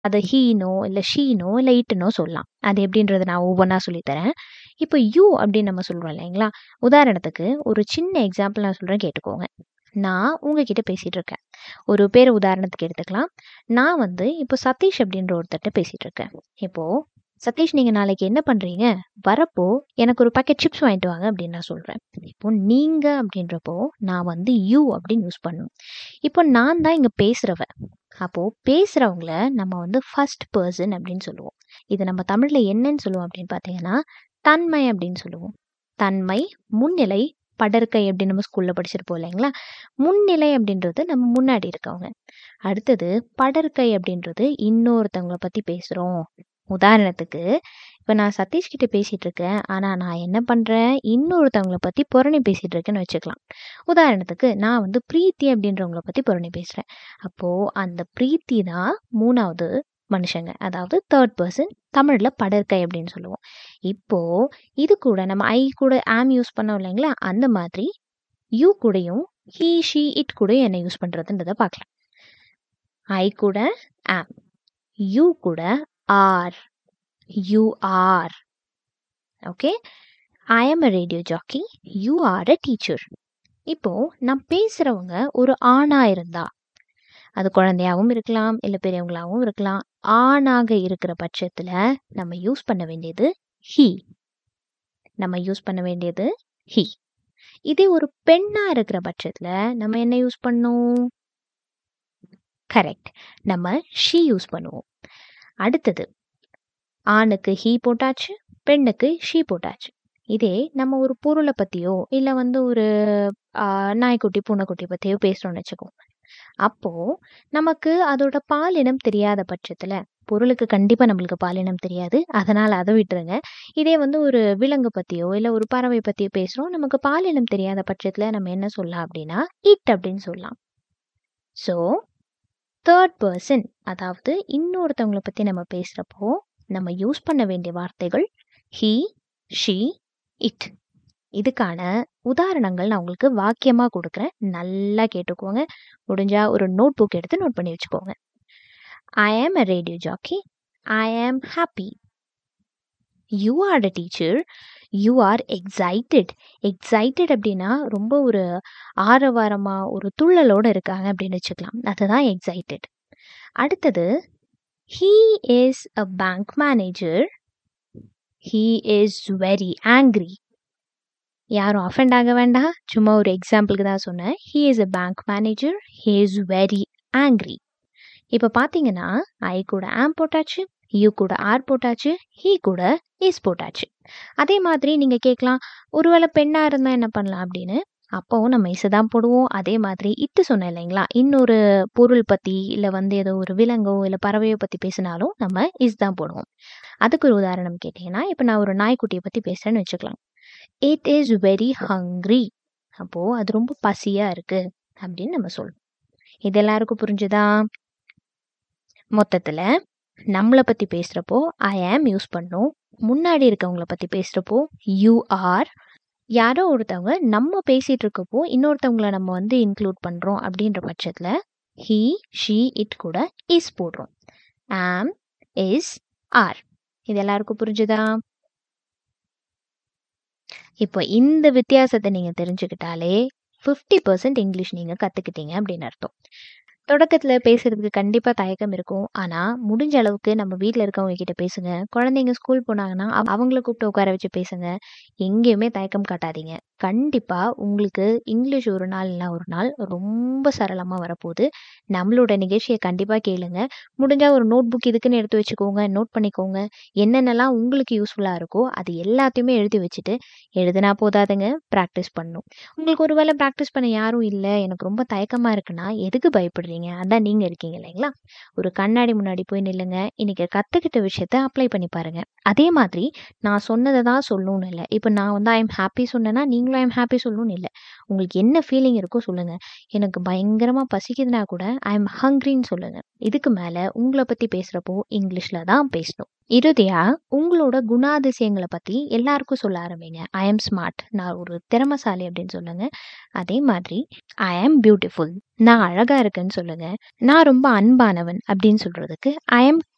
அது ஹீனோ இல்லை ஷீனோ இல்லை இட்டுனோ சொல்லலாம் அது எப்படின்றத நான் ஒவ்வொன்றா சொல்லித்தரேன் இப்போ யூ அப்படின்னு நம்ம சொல்கிறோம் இல்லைங்களா உதாரணத்துக்கு ஒரு சின்ன எக்ஸாம்பிள் நான் சொல்கிறேன் கேட்டுக்கோங்க நான் உங்ககிட்ட பேசிகிட்டு இருக்கேன் ஒரு பேர் உதாரணத்துக்கு எடுத்துக்கலாம் நான் வந்து இப்போ சதீஷ் அப்படின்ற ஒருத்தர்கிட்ட பேசிகிட்டு இருக்கேன் இப்போது சதீஷ் நீங்கள் நாளைக்கு என்ன பண்ணுறீங்க வரப்போ எனக்கு ஒரு பாக்கெட் சிப்ஸ் வாங்கிட்டு வாங்க அப்படின்னு நான் சொல்கிறேன் இப்போ நீங்கள் அப்படின்றப்போ நான் வந்து யூ அப்படின்னு யூஸ் பண்ணணும் இப்போ நான் தான் இங்கே பேசுகிறவ அப்போது பேசுகிறவங்கள நம்ம வந்து ஃபர்ஸ்ட் பர்சன் அப்படின்னு சொல்லுவோம் இது நம்ம தமிழில் என்னன்னு சொல்லுவோம் அப்படின்னு பார்த்தீங்கன்னா தன்மை அப்படின்னு சொல்லுவோம் தன்மை முன்னிலை படற்கை அப்படின்னு நம்ம ஸ்கூலில் படிச்சிருப்போம் இல்லைங்களா முன்னிலை அப்படின்றது நம்ம முன்னாடி இருக்கவங்க அடுத்தது படற்கை அப்படின்றது இன்னொருத்தவங்கள பற்றி பேசுகிறோம் உதாரணத்துக்கு இப்போ நான் சதீஷ் கிட்ட பேசிகிட்டு இருக்கேன் ஆனால் நான் என்ன பண்ணுறேன் இன்னொருத்தவங்கள பற்றி புரணி பேசிகிட்டு இருக்கேன்னு வச்சுக்கலாம் உதாரணத்துக்கு நான் வந்து பிரீத்தி அப்படின்றவங்கள பற்றி புரணி பேசுகிறேன் அப்போது அந்த பிரீத்தி தான் மூணாவது மனுஷங்க அதாவது தேர்ட் பர்சன் தமிழில் படற்கை அப்படின்னு சொல்லுவோம் இப்போது இது கூட நம்ம ஐ கூட ஆம் யூஸ் பண்ணோம் இல்லைங்களா அந்த மாதிரி யூ கூடயும் ஹீ ஷீ இட் கூட என்ன யூஸ் பண்ணுறதுன்றதை பார்க்கலாம் ஐ கூட ஆம் யூ கூட are you are okay I am a radio jockey you are a teacher இப்போது நான் பேசுகிறவங்க ஒரு ஆணாக இருந்தா அது குழந்தையாகவும் இருக்கலாம் இல்லை பெரியவங்களாகவும் இருக்கலாம் ஆணாக இருக்கிற பட்சத்தில் நம்ம யூஸ் பண்ண வேண்டியது ஹீ நம்ம யூஸ் பண்ண வேண்டியது ஹீ இதே ஒரு பெண்ணாக இருக்கிற பட்சத்தில் நம்ம என்ன யூஸ் பண்ணோம் கரெக்ட் நம்ம ஷீ யூஸ் பண்ணுவோம் அடுத்தது ஆணுக்கு ஹீ போட்டாச்சு பெண்ணுக்கு ஷீ போட்டாச்சு இதே நம்ம ஒரு பொருளை பற்றியோ இல்லை வந்து ஒரு நாய்க்குட்டி பூனைக்குட்டி பற்றியோ பேசுகிறோம்னு வச்சுக்கோங்க அப்போது நமக்கு அதோட பாலினம் தெரியாத பட்சத்தில் பொருளுக்கு கண்டிப்பாக நம்மளுக்கு பாலினம் தெரியாது அதனால் அதை விட்டுருங்க இதே வந்து ஒரு விலங்கு பற்றியோ இல்லை ஒரு பறவை பற்றியோ பேசுகிறோம் நமக்கு பாலினம் தெரியாத பட்சத்தில் நம்ம என்ன சொல்லலாம் அப்படின்னா இட் அப்படின்னு சொல்லலாம் ஸோ தேர்ட் பர்சன் அதாவது இன்னொருத்தவங்களை பற்றி நம்ம பேசுகிறப்போ நம்ம யூஸ் பண்ண வேண்டிய வார்த்தைகள் ஹீ ஷீ இட் இதுக்கான உதாரணங்கள் நான் உங்களுக்கு வாக்கியமாக கொடுக்குறேன் நல்லா கேட்டுக்கோங்க முடிஞ்சா ஒரு நோட் புக் எடுத்து நோட் பண்ணி வச்சுக்கோங்க ஐ am a radio jockey I am happy you are a teacher you are excited excited அப்படின்னா ரொம்ப ஒரு ஆரவாரமாக ஒரு துள்ளலோடு இருக்காங்க அப்படின்னு வச்சுக்கலாம் அதுதான் எக்ஸைட்டட் அடுத்தது he is a bank manager he is very angry யாரும் அஃபெண்ட் ஆக வேண்டாம் சும்மா ஒரு எக்ஸாம்பிளுக்கு தான் சொன்னேன் he is a bank manager he is very angry இப்போ பார்த்தீங்கன்னா ஐ கூட ஆம் போட்டாச்சு யூ கூட ஆர் போட்டாச்சு ஹீ கூட இஸ் போட்டாச்சு அதே மாதிரி நீங்கள் கேட்கலாம் ஒருவேளை பெண்ணாக இருந்தால் என்ன பண்ணலாம் அப்படின்னு அப்போவும் நம்ம இசை தான் போடுவோம் அதே மாதிரி இட்டு சொன்னேன் இல்லைங்களா இன்னொரு பொருள் பற்றி இல்லை வந்து ஏதோ ஒரு விலங்கோ இல்லை பறவையோ பற்றி பேசினாலும் நம்ம இஸ் தான் போடுவோம் அதுக்கு ஒரு உதாரணம் கேட்டிங்கன்னா இப்போ நான் ஒரு நாய்க்குட்டியை பற்றி பேசுகிறேன்னு வச்சுக்கலாம் இட் இஸ் வெரி ஹங்க்ரி அப்போது அது ரொம்ப பசியாக இருக்குது அப்படின்னு நம்ம சொல்லுவோம் இது எல்லாருக்கும் புரிஞ்சுதா மொத்தத்தில் நம்மளை பற்றி பேசுகிறப்போ ஐ ஆம் யூஸ் பண்ணோம் முன்னாடி இருக்கவங்கள பற்றி பேசுகிறப்போ யூ ஆர் யாரோ ஒருத்தவங்க நம்ம பேசிகிட்டு இருக்கப்போ இன்னொருத்தவங்கள நம்ம வந்து இன்க்ளூட் பண்ணுறோம் அப்படின்ற பட்சத்தில் ஹீ ஷீ இட் கூட இஸ் போடுறோம் ஆம் இஸ் ஆர் இது எல்லாருக்கும் புரிஞ்சுதா இப்போ இந்த வித்தியாசத்தை நீங்கள் தெரிஞ்சுக்கிட்டாலே ஃபிஃப்டி பர்சன்ட் இங்கிலீஷ் நீங்கள் கற்றுக்கிட்டீங்க அப்படின்னு அர்த்தம் தொடக்கத்தில் பேசுறதுக்கு கண்டிப்பாக தயக்கம் இருக்கும் ஆனால் முடிஞ்ச அளவுக்கு நம்ம வீட்டில் இருக்கவங்க கிட்ட பேசுங்க குழந்தைங்க ஸ்கூல் போனாங்கன்னா அவங்கள கூப்பிட்டு உட்கார வச்சு பேசுங்க எங்கேயுமே தயக்கம் காட்டாதீங்க கண்டிப்பாக உங்களுக்கு இங்கிலீஷ் ஒரு நாள் இல்லை ஒரு நாள் ரொம்ப சரளமாக வரப்போகுது நம்மளோட நிகழ்ச்சியை கண்டிப்பாக கேளுங்க முடிஞ்சால் ஒரு நோட் புக் இதுக்குன்னு எடுத்து வச்சுக்கோங்க நோட் பண்ணிக்கோங்க என்னென்னலாம் உங்களுக்கு யூஸ்ஃபுல்லாக இருக்கோ அது எல்லாத்தையுமே எழுதி வச்சுட்டு எழுதுனா போதாதுங்க ப்ராக்டிஸ் பண்ணணும் உங்களுக்கு ஒரு வேளை ப்ராக்டிஸ் பண்ண யாரும் இல்லை எனக்கு ரொம்ப தயக்கமாக இருக்குன்னா எதுக்கு பயப்படுறீங்க அதான் நீங்கள் இருக்கீங்க இல்லைங்களா ஒரு கண்ணாடி முன்னாடி போய் நில்லுங்க இன்னைக்கு கற்றுக்கிட்ட விஷயத்த அப்ளை பண்ணி பாருங்கள் அதே மாதிரி நான் சொன்னதை தான் சொல்லணும்னு இல்லை இப்போ நான் வந்து ஐ எம் ஹாப்பி சொன்னேன்னா நீங்களும் ஐ எம் ஹாப்பி சொல்லணும்னு இல்லை உங்களுக்கு என்ன ஃபீலிங் இருக்கோ சொல்லுங்கள் எனக்கு பயங்கரமாக பசிக்குதுன்னா கூட ஐ எம் ஹங்க்ரின்னு சொல்லுங்கள் இதுக்கு மேலே உங்களை பற்றி பேசுகிறப்போ இங்கிலீஷில் தான் பேசணும் இறுதியாக உங்களோட குணாதிசயங்களை பற்றி எல்லாருக்கும் சொல்ல ஆரம்பிங்க ஐ எம் ஸ்மார்ட் நான் ஒரு திறமசாலி அப்படின்னு சொல்லுங்க அதே மாதிரி ஐ ஆம் பியூட்டிஃபுல் நான் அழகாக இருக்கேன்னு சொல்லுங்க நான் ரொம்ப அன்பானவன் அப்படின்னு சொல்கிறதுக்கு ஐ எம்